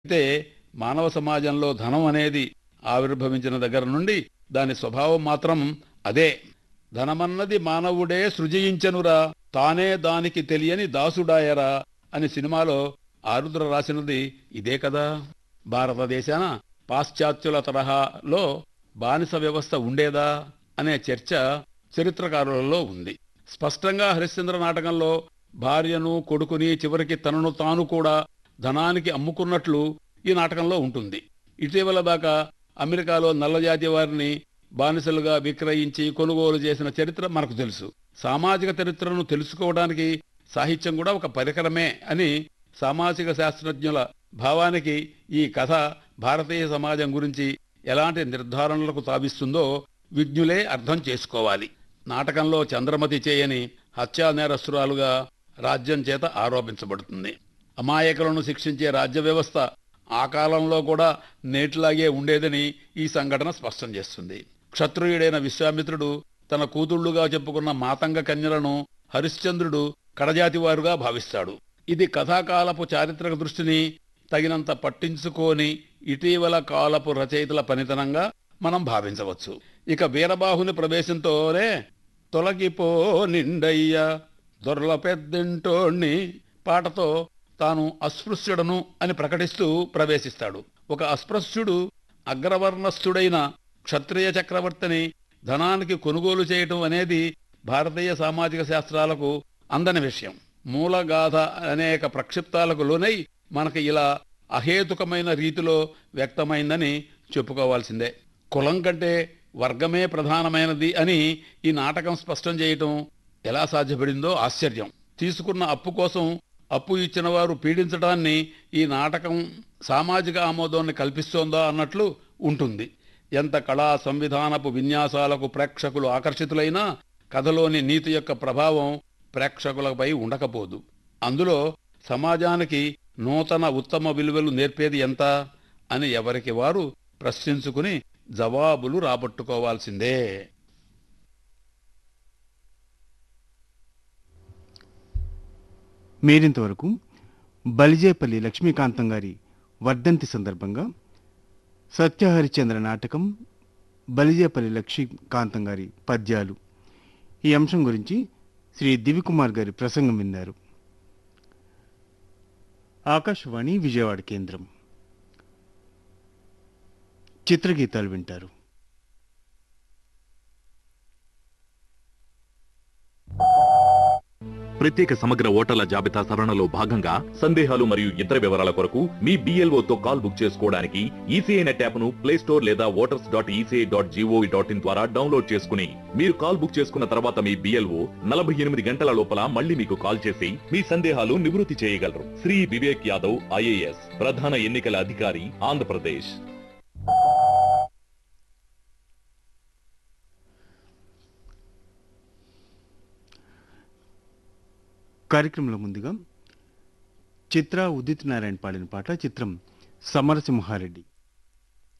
అయితే మానవ సమాజంలో ధనం అనేది ఆవిర్భవించిన దగ్గర నుండి దాని స్వభావం మాత్రం అదే ధనమన్నది మానవుడే సృజించనురా తానే దానికి తెలియని దాసుడాయరా అని సినిమాలో ఆరుద్ర రాసినది ఇదే కదా భారతదేశాన పాశ్చాత్యుల తరహాలో బానిస వ్యవస్థ ఉండేదా అనే చర్చ చరిత్రకారులలో ఉంది స్పష్టంగా హరిశ్చంద్ర నాటకంలో భార్యను కొడుకుని చివరికి తనను తాను కూడా ధనానికి అమ్ముకున్నట్లు ఈ నాటకంలో ఉంటుంది ఇటీవల దాకా అమెరికాలో నల్లజాతి వారిని బానిసలుగా విక్రయించి కొనుగోలు చేసిన చరిత్ర మనకు తెలుసు సామాజిక చరిత్రను తెలుసుకోవడానికి సాహిత్యం కూడా ఒక పరికరమే అని సామాజిక శాస్త్రజ్ఞుల భావానికి ఈ కథ భారతీయ సమాజం గురించి ఎలాంటి నిర్ధారణలకు తావిస్తుందో విజ్ఞులే అర్థం చేసుకోవాలి నాటకంలో చంద్రమతి చేయని హత్యా నేరస్తురాలుగా రాజ్యం చేత ఆరోపించబడుతుంది అమాయకులను శిక్షించే రాజ్య వ్యవస్థ ఆ కాలంలో కూడా నేటిలాగే ఉండేదని ఈ సంఘటన స్పష్టం చేస్తుంది క్షత్రియుడైన విశ్వామిత్రుడు తన కూతుళ్లుగా చెప్పుకున్న మాతంగ కన్యలను హరిశ్చంద్రుడు కడజాతివారుగా భావిస్తాడు ఇది కథాకాలపు చారిత్రక దృష్టిని తగినంత పట్టించుకోని ఇటీవల కాలపు రచయితల పనితనంగా మనం భావించవచ్చు ఇక వీరబాహుని ప్రవేశంతోనే తొలగిపో నిండయ్య దొరల పెద్దింటోణ్ణి పాటతో తాను అస్పృశ్యుడను అని ప్రకటిస్తూ ప్రవేశిస్తాడు ఒక అస్పృశ్యుడు అగ్రవర్ణస్థుడైన క్షత్రియ చక్రవర్తిని ధనానికి కొనుగోలు చేయటం అనేది భారతీయ సామాజిక శాస్త్రాలకు అందని విషయం మూలగాథ అనేక ప్రక్షిప్తాలకు లోనై మనకి ఇలా అహేతుకమైన రీతిలో వ్యక్తమైందని చెప్పుకోవాల్సిందే కులం కంటే వర్గమే ప్రధానమైనది అని ఈ నాటకం స్పష్టం చేయటం ఎలా సాధ్యపడిందో ఆశ్చర్యం తీసుకున్న అప్పు కోసం అప్పు ఇచ్చిన వారు పీడించడాన్ని ఈ నాటకం సామాజిక ఆమోదాన్ని కల్పిస్తోందా అన్నట్లు ఉంటుంది ఎంత కళా సంవిధానపు విన్యాసాలకు ప్రేక్షకులు ఆకర్షితులైనా కథలోని నీతి యొక్క ప్రభావం ప్రేక్షకులపై ఉండకపోదు అందులో సమాజానికి నూతన ఉత్తమ విలువలు నేర్పేది ఎంత అని ఎవరికి వారు ప్రశ్నించుకుని జవాబులు రాబట్టుకోవాల్సిందే మీరింతవరకు బలిజేపల్లి లక్ష్మీకాంతం గారి వర్ధంతి సందర్భంగా సత్యహరిచంద్ర నాటకం బలిజేపల్లి లక్ష్మీకాంతం గారి పద్యాలు ఈ అంశం గురించి శ్రీ దివికుమార్ గారి ప్రసంగం విన్నారు ఆకాశవాణి విజయవాడ కేంద్రం చిత్రగీతాలు వింటారు ప్రత్యేక సమగ్ర ఓటర్ల జాబితా సవరణలో భాగంగా సందేహాలు మరియు ఇతర వివరాల కొరకు మీ BLO తో కాల్ బుక్ చేసుకోవడానికి ఈసీఐ నెట్ యాప్ ను ప్లే స్టోర్ లేదా voters dot ECI dot gov dot in ద్వారా డౌన్లోడ్ చేసుకుని మీరు కాల్ బుక్ చేసుకున్న తర్వాత మీ బిఎల్ఓ నలభై ఎనిమిది గంటల లోపల మళ్ళీ మీకు కాల్ చేసి మీ సందేహాలు నివృత్తి చేయగలరు శ్రీ వివేక్ యాదవ్ ఐఏఎస్ ప్రధాన ఎన్నికల అధికారి ఆంధ్రప్రదేశ్ కార్యక్రమంలో ముందుగా చిత్ర ఉదిత్ నారాయణ పాడిన పాట చిత్రం సమరసింహారెడ్డి